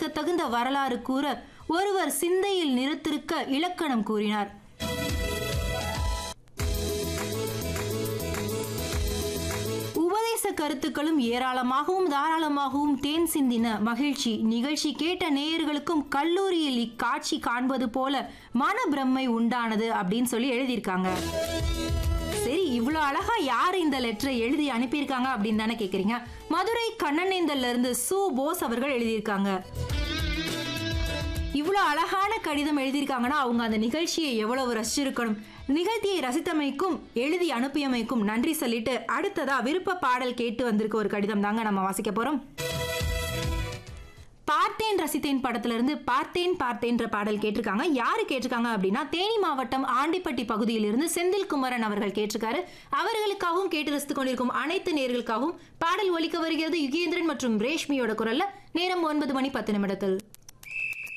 வியக்க தகுந்த வரலாறு கூற ஒருவர் சிந்தையில் நிறுத்திருக்க இலக்கணம் கூறினார் உபதேச கருத்துக்களும் ஏராளமாகவும் தாராளமாகவும் தேன் சிந்தின மகிழ்ச்சி நிகழ்ச்சி கேட்ட நேயர்களுக்கும் கல்லூரியில் இக்காட்சி காண்பது போல மன பிரம்மை உண்டானது அப்படின்னு சொல்லி எழுதியிருக்காங்க சரி இவ்வளோ அழகா யார் இந்த லெட்டரை எழுதி அனுப்பியிருக்காங்க அப்படின்னு தானே கேட்குறீங்க மதுரை கண்ணனேந்தல்ல இருந்து சு போஸ் அவர்கள் எழுதியிருக்காங்க இவ்வளோ அழகான கடிதம் எழுதியிருக்காங்கன்னா அவங்க அந்த நிகழ்ச்சியை எவ்வளவு ரசிச்சிருக்கணும் நிகழ்ச்சியை ரசித்தமைக்கும் எழுதி அனுப்பியமைக்கும் நன்றி சொல்லிட்டு அடுத்ததா விருப்ப பாடல் கேட்டு வந்திருக்க ஒரு கடிதம் தாங்க நம்ம வாசிக்க போறோம் பார்த்தேன் ரசித்தேன் படத்துல இருந்து பார்த்தேன் பார்த்தேன்ற பாடல் கேட்டிருக்காங்க யாரு கேட்டிருக்காங்க அப்படின்னா தேனி மாவட்டம் ஆண்டிப்பட்டி பகுதியிலிருந்து செந்தில் குமரன் அவர்கள் கேட்டிருக்காரு அவர்களுக்காகவும் கேட்டு ரசித்துக் கொண்டிருக்கும் அனைத்து நேர்களுக்காகவும் பாடல் ஒலிக்க வருகிறது யுகேந்திரன் மற்றும் ரேஷ்மியோட குரல்ல நேரம் ஒன்பது மணி பத்து நிமிடத்தில்